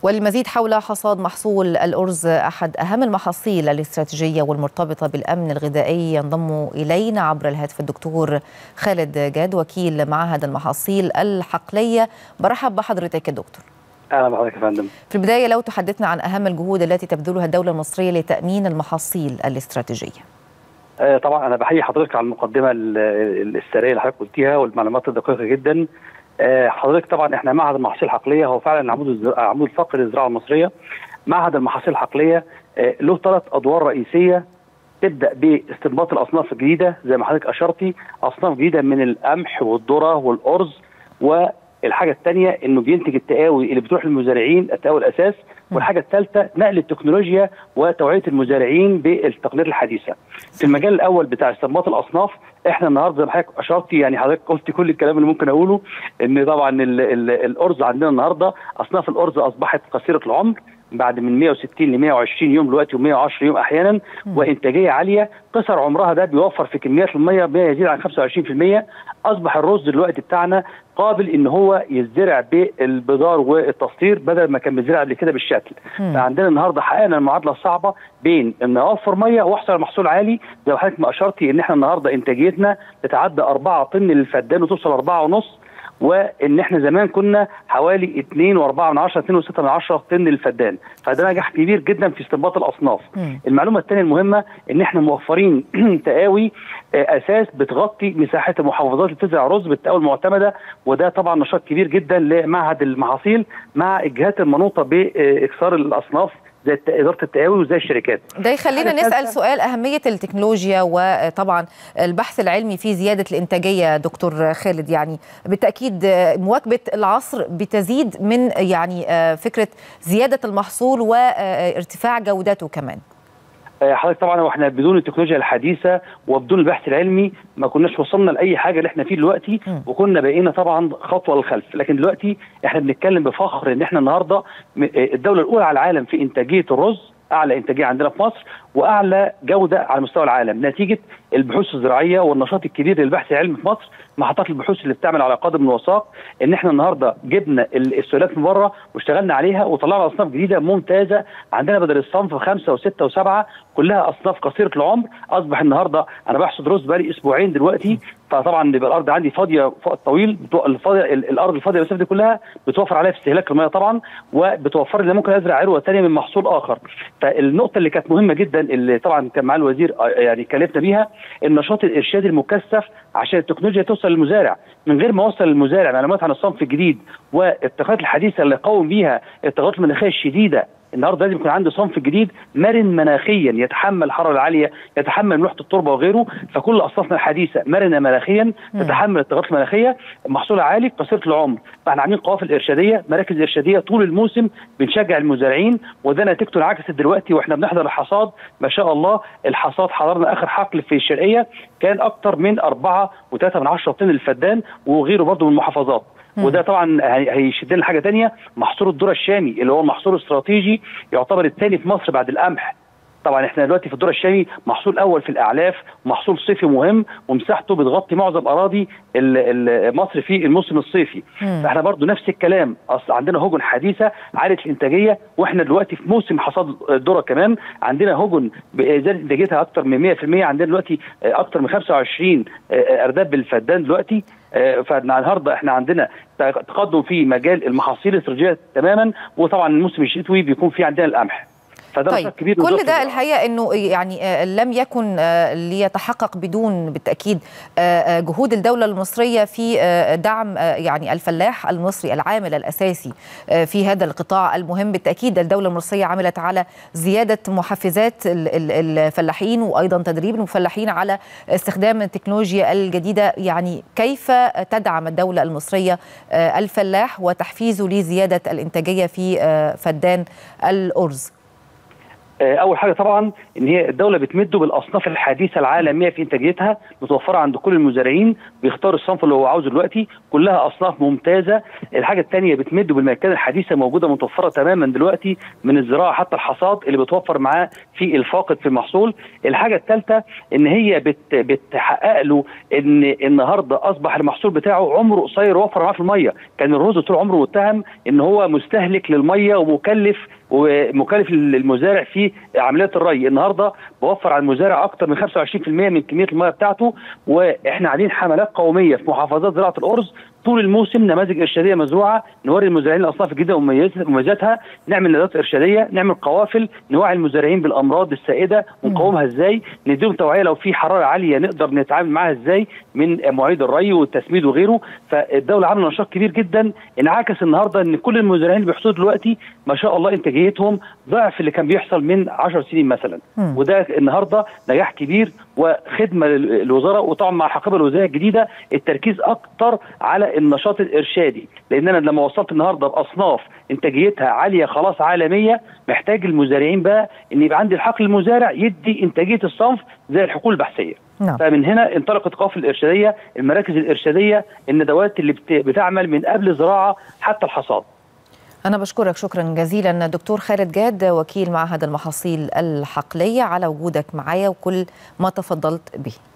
والمزيد حول حصاد محصول الأرز أحد أهم المحاصيل الاستراتيجية والمرتبطة بالأمن الغذائي ينضم إلينا عبر الهاتف الدكتور خالد جاد وكيل معهد المحاصيل الحقلية برحب بحضرتك يا دكتور اهلا بحضرتك يا فندم في البداية لو تحدثنا عن أهم الجهود التي تبذلها الدولة المصرية لتأمين المحاصيل الاستراتيجية آه طبعا انا بحيي حضرتك على المقدمه السريه اللي حضرتك قلتيها والمعلومات الدقيقه جدا آه حضرتك طبعا احنا معهد المحاصيل الحقليه هو فعلا عمود عمود الفقر للزراعه المصريه معهد المحاصيل الحقليه آه له ثلاث ادوار رئيسيه تبدا باستنباط الاصناف الجديده زي ما حضرتك اشرتي اصناف جديده من القمح والذره والارز والحاجه الثانيه انه بينتج التقاوي اللي بتروح للمزارعين التقاوي الاساس والحاجه الثالثه نقل التكنولوجيا وتوعيه المزارعين بالتقنيات الحديثه. في المجال الاول بتاع استنباط الاصناف احنا النهارده زي ما حضرتك اشرتي يعني حضرتك قلت كل الكلام اللي ممكن اقوله ان طبعا ال ال الارز عندنا النهارده اصناف الارز اصبحت قصيره العمر بعد من 160 ل 120 يوم دلوقتي و110 يوم احيانا وانتاجيه عاليه قصر عمرها ده بيوفر في كميات الميه ما يزيد عن 25% اصبح الرز دلوقتي بتاعنا قابل ان هو يزرع بالبذار والتصطير بدل ما كان بيزرع قبل كده بالشكل فعندنا النهارده حققنا المعادله الصعبه بين ان اوفر ميه واحصل على محصول عالي زي ما حضرتك ما اشرتي ان احنا النهارده انتاجيتنا تتعدى 4 طن للفدان وتوصل 4 ونص وان احنا زمان كنا حوالي 2 و4 من 10 2 و6 من 10 طن للفدان فده نجاح كبير جدا في استنباط الاصناف م. المعلومه الثانيه المهمه ان احنا موفرين تقاوي اساس بتغطي مساحه المحافظات اللي بتزرع رز بالتقاوي المعتمده وده طبعا نشاط كبير جدا لمعهد المحاصيل مع الجهات المنوطه باكثار الاصناف زي اداره التقاوي وزي الشركات. ده يخلينا نسال سؤال اهميه التكنولوجيا وطبعا البحث العلمي في زياده الانتاجيه دكتور خالد يعني بالتاكيد مواكبه العصر بتزيد من يعني فكره زياده المحصول وارتفاع جودته كمان. حضرتك طبعا واحنا بدون التكنولوجيا الحديثه وبدون البحث العلمي ما كناش وصلنا لاي حاجه اللي احنا فيه دلوقتي وكنا بقينا طبعا خطوه للخلف لكن دلوقتي احنا بنتكلم بفخر ان احنا النهارده الدوله الاولى على العالم في انتاجيه الرز اعلى انتاجيه عندنا في مصر واعلى جوده على مستوى العالم نتيجه البحوث الزراعيه والنشاط الكبير للبحث العلمي في مصر محطات البحوث اللي بتعمل على قدم وساق ان احنا النهارده جبنا السؤالات من بره واشتغلنا عليها وطلعنا اصناف جديده ممتازه عندنا بدل الصنف خمسه وسته وسبعه كلها اصناف قصيره العمر اصبح النهارده انا بحصد رز بقالي اسبوعين دلوقتي فطبعا بيبقى الارض عندي فاضيه طويل الفاضيه الارض الفاضيه المسافه دي كلها بتوفر عليها في استهلاك الميه طبعا وبتوفر لي ممكن ازرع عروه ثانيه من محصول اخر فالنقطه اللي كانت مهمه جدا اللي طبعا كان معالي الوزير يعني كلفنا بيها النشاط الارشادي المكثف عشان التكنولوجيا توصل للمزارع من غير ما اوصل للمزارع معلومات عن الصنف الجديد والتقنيات الحديثه اللي قوم بيها التغيرات المناخيه الشديده النهارده لازم يكون عنده صنف جديد مرن مناخيا يتحمل الحراره العاليه يتحمل ملوحه التربه وغيره فكل اصنافنا الحديثه مرنه مناخيا تتحمل التغيرات المناخيه محصولها عالي قصيره العمر فاحنا عاملين قوافل ارشاديه مراكز ارشاديه طول الموسم بنشجع المزارعين وده نتيجته انعكست دلوقتي واحنا بنحضر الحصاد ما شاء الله الحصاد حضرنا اخر حقل في الشرقيه كان اكثر من 4 و3 من 10 طن للفدان وغيره برضه من المحافظات وده طبعا هيشد لنا حاجه ثانيه محصول الذره الشامي اللي هو المحصول الاستراتيجي يعتبر الثاني في مصر بعد القمح طبعا احنا دلوقتي في الذره الشامي محصول اول في الاعلاف محصول صيفي مهم ومساحته بتغطي معظم اراضي مصر في الموسم الصيفي مم. فاحنا برضو نفس الكلام اصل عندنا هجن حديثه عاليه الانتاجيه واحنا دلوقتي في موسم حصاد الذره كمان عندنا هجن زادت انتاجيتها اكثر من 100% عندنا دلوقتي اكثر من 25 ارداب بالفدان دلوقتي فالنهارده احنا عندنا تقدم في مجال المحاصيل الاستراتيجيه تماما وطبعا الموسم الشتوي بيكون في عندنا القمح فده طيب كبير كل ده الحقيقه انه يعني لم يكن ليتحقق بدون بالتاكيد جهود الدوله المصريه في دعم يعني الفلاح المصري العامل الاساسي في هذا القطاع المهم بالتاكيد الدوله المصريه عملت على زياده محفزات الفلاحين وايضا تدريب المفلحين على استخدام التكنولوجيا الجديده يعني كيف تدعم الدوله المصريه الفلاح وتحفيزه لزياده الانتاجيه في فدان الارز اول حاجه طبعا ان هي الدوله بتمده بالاصناف الحديثه العالميه في انتاجيتها متوفره عند كل المزارعين بيختار الصنف اللي هو عاوزه دلوقتي كلها اصناف ممتازه الحاجه الثانيه بتمده بالمكان الحديثه موجوده متوفره تماما دلوقتي من الزراعه حتى الحصاد اللي بتوفر معاه في الفاقد في المحصول الحاجه الثالثه ان هي بت بتحقق له ان النهارده اصبح المحصول بتاعه عمره قصير وفر معاه في الميه كان الرز طول عمره متهم ان هو مستهلك للميه ومكلف ومكلف المزارع في عمليات الري النهارده بوفر على المزارع اكثر من 25% من كميه الميه بتاعته واحنا عاملين حملات قوميه في محافظات زراعه الارز طول الموسم نماذج ارشاديه مزروعه نوري المزارعين الاصناف الجديده ومميزاتها نعمل ندوات ارشاديه نعمل قوافل نوعي المزارعين بالامراض السائده ونقاومها ازاي نديهم توعيه لو في حراره عاليه نقدر نتعامل معاها ازاي من مواعيد الري والتسميد وغيره فالدوله عامله نشاط كبير جدا انعكس النهارده ان كل المزارعين اللي بيحصدوا دلوقتي ما شاء الله انتاجيتهم ضعف اللي كان بيحصل من 10 سنين مثلا م. وده النهارده نجاح كبير وخدمه للوزاره وطبعا مع الحقيبه الوزاريه الجديده التركيز اكتر على النشاط الارشادي لان انا لما وصلت النهارده باصناف انتاجيتها عاليه خلاص عالميه محتاج المزارعين بقى ان يبقى عندي الحقل المزارع يدي انتاجيه الصنف زي الحقول البحثيه نعم. فمن هنا انطلقت قوافل الارشاديه المراكز الارشاديه الندوات اللي بتعمل من قبل الزراعه حتى الحصاد أنا بشكرك شكرا جزيلا دكتور خالد جاد وكيل معهد المحاصيل الحقلية على وجودك معايا وكل ما تفضلت به